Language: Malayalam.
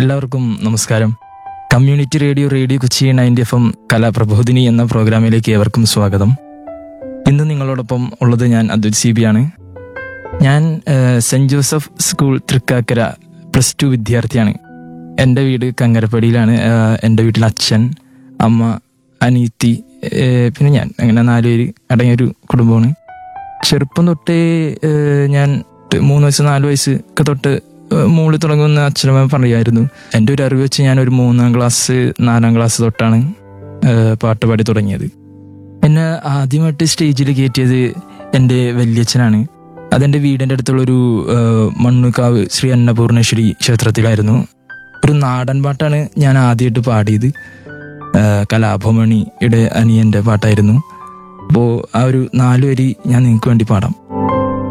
എല്ലാവർക്കും നമസ്കാരം community radio radio Kochi ninety F M Kalaprabodhini എന്ന പ്രോഗ്രാമിലേക്ക് ഏവർക്കും സ്വാഗതം ഇന്ന് നിങ്ങളോടൊപ്പം ഉള്ളത് ഞാൻ അദ്വൈത് സി ബി ആണ് ഞാൻ ഏഹ്, Saint Joseph school Thrikkakara plus two വിദ്യാർത്ഥിയാണ് എൻ്റെ വീട് കങ്ങരപ്പടിയിലാണ് ഏഹ്, എൻ്റെ വീട്ടിൽ അച്ഛൻ അമ്മ അനീത്തി ഏഹ്, പിന്നെ ഞാൻ അങ്ങനെ നാലുപേര് അടങ്ങിയൊരു കുടുംബമാണ് ചെറുപ്പം തൊട്ടേ ഏഹ്, ഞാൻ മൂന്ന് വയസ്സ് നാല് വയസ്സ് ഒക്കെ തൊട്ട് ഏഹ്, മൂളി തുടങ്ങുമെന്ന് അച്ഛനമ്മ പറയായിരുന്നു എൻ്റെ ഒരു അറിവ് വെച്ച് ഞാൻ ഒരു മൂന്നാം ക്ലാസ് നാലാം ക്ലാസ് തൊട്ടാണ് ഏഹ്, പാട്ട് പാടി തുടങ്ങിയത് എന്നെ ആദ്യമായിട്ട് സ്റ്റേജിൽ കയറ്റിയത് എൻ്റെ വല്യച്ഛനാണ് അതെൻ്റെ വീടിൻ്റെ അടുത്തുള്ളൊരു ഏഹ്, മണ്ണുകാവ് ശ്രീ അന്നപൂർണേശ്വരി ക്ഷേത്രത്തിലായിരുന്നു ഒരു നാടൻ പാട്ടാണ് ഞാൻ ആദ്യമായിട്ട് പാടിയത് ഏഹ്, കലാഭമണിയുടെ അനിയൻ്റെ പാട്ടായിരുന്നു അപ്പോൾ ആ ഒരു നാല് വരി ഞാൻ നിങ്ങൾക്ക് വേണ്ടി പാടാം